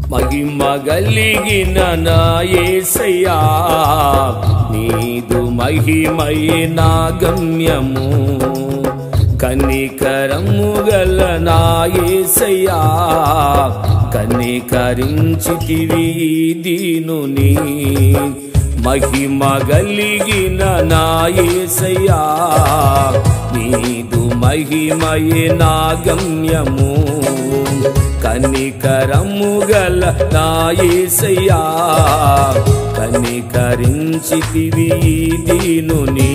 మహిమ గలిగిన నా యేసయ్యా నీదు మహిమయే నా గమ్యము కనికరము గల నా యేసయ్యా కనికరించితివి ఈ దీనుని మహిమ గలిగిన నా యేసయ్యా నీదు మహిమయే నా గమ్యము కనికరము గల నా యేసయ్యా కనికరించితివి ఈ దీనుని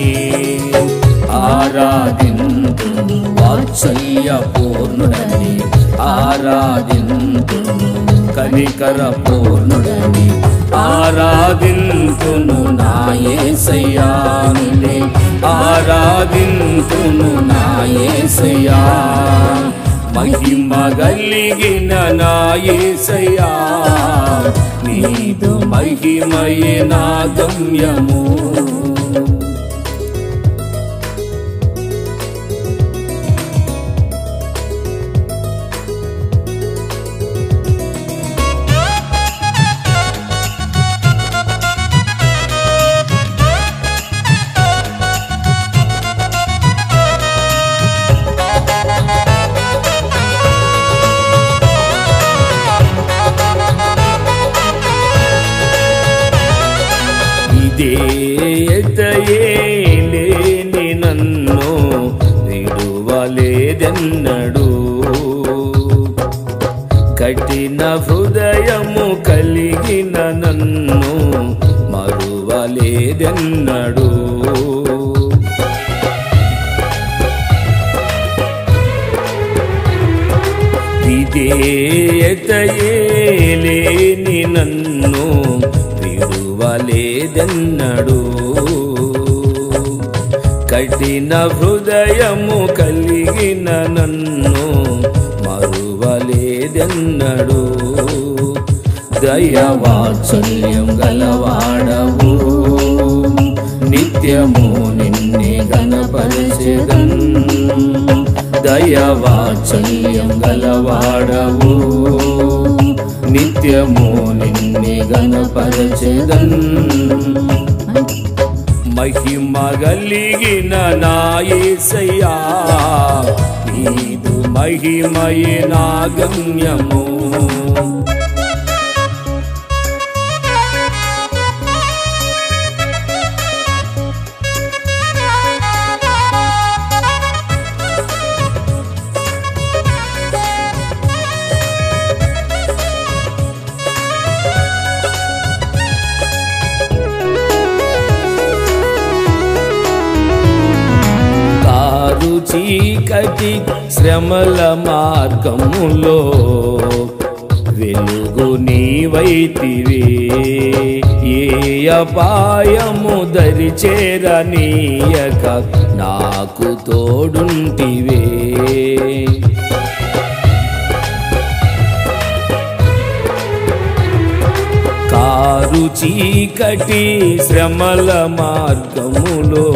ఆరాధింతు వాత్సల్య పూర్ణుడని ఆరాధింతు కనికర పూర్ణుడని ఆరాధింతును నా యేసయ్యాని ఆరాధింతును నా యేసయ్యా మహిమ గలిగిన నా యేసయ్యా నీదు మహిమయే నా గమ్యము ఇదే ఎతయే లేని నన్ను విడువలేదెన్నడు కఠిన హృదయము కలిగిన నన్ను మరువలేదెన్నడు విధేయతయే లేని నన్ను విడువలేదెన్నడు కఠిన హృదయము కలిగిన నన్ను మరువలేదెన్నడు దయవాత్సల్యం గలవాడవు నిత్యము నిన్నే గణపరిచెదన్ దయవాత్సల్యం గలవాడవు నిత్యము నిన్నే గణపరచెదన్ మహిమ గలిగిన నా యేసయ్యా నీదు మహిమయే నా గమ్యము కారు చీకటి శ్రమల మార్గములో వెలుగు నీవైతివే ఏ అపాయము దరి చేరనీయక నాకు తోడుంటివే కారు చీకటి శ్రమల మార్గములో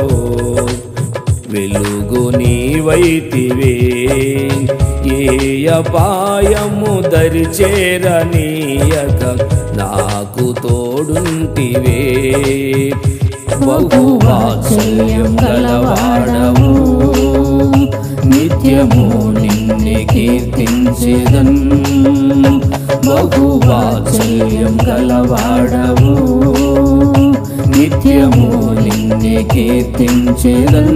వెలుగు నీవైతివే ఏ అపాయము దరి చేరనీయక నాకు తోడుంటివే బహువాత్సల్యం గలవాడవు నిత్యము నిన్నే కీర్తించేదన్ బహువాత్సల్యం గలవాడవు నిత్యము నిన్నే కీర్తించేదన్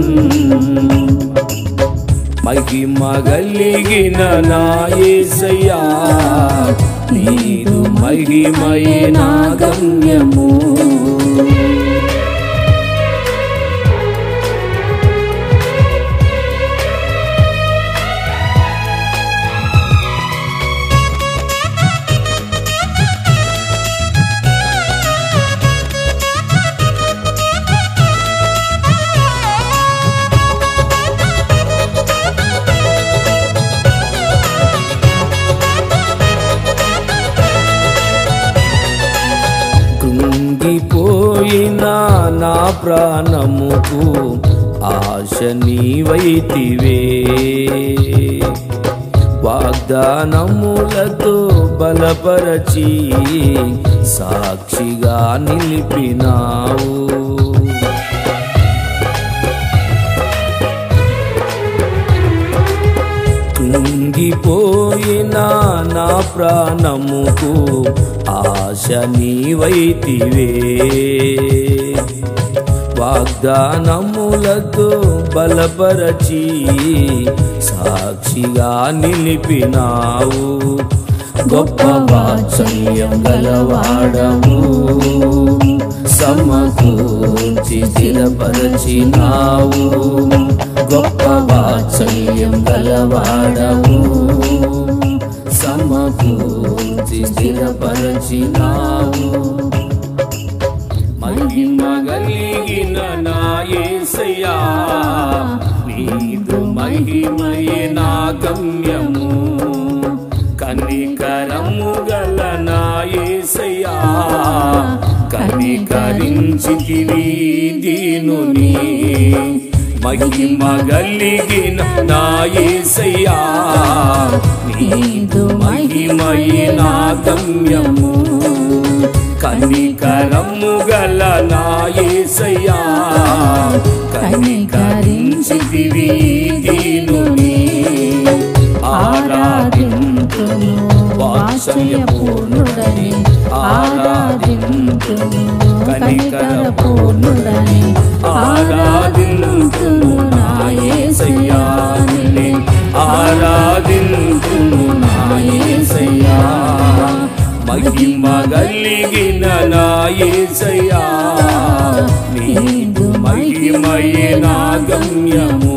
మహిమ గలిగిన నా యేసయ్యా నీరు మహిమయే నా గమ్యము కృంగిపోయిన నా ప్రాణముకు ఆశ నీవైతివే వాగ్దానములతో బలపరచి సాక్షిగా నిలిపినావు కుంగిపోయిన నా ప్రాణముకు ఆశ నీవైతివే వాగ్దానములతో బలపరచి సాక్షిగా నిలిపినావు గొప్ప వాత్సల్యం గలవాడము సమకూర్చి స్థిరపరచినావు గొప్ప వాత్సల్యం గలవాడము సమకూర్చి స్థిరపరచినావు మహిమ కలిగిన నా యేసయ్యా నీదు మహిమయే నా గమ్యము కనికరము గల నా యేసయ్యా కనికరించితివి దీనుని మహిమ కలిగిన నా యేసయ్యా నీదు మహిమయే నా గమ్యము కనికరము గల నా యేసయ్యా కనికరించితివి దీనుని ఆరాధింతును వాత్సల్య పూర్ణుడని ఆరాధింతును కనికర పూర్ణుడని ఆరాధింతును నా యేసయ్యా నిన్నే ఆరాధింతును నా యేసయ్యా మహిమ కలిగిన నా యేసయ్యా నీదు మహిమయే నా గమ్యము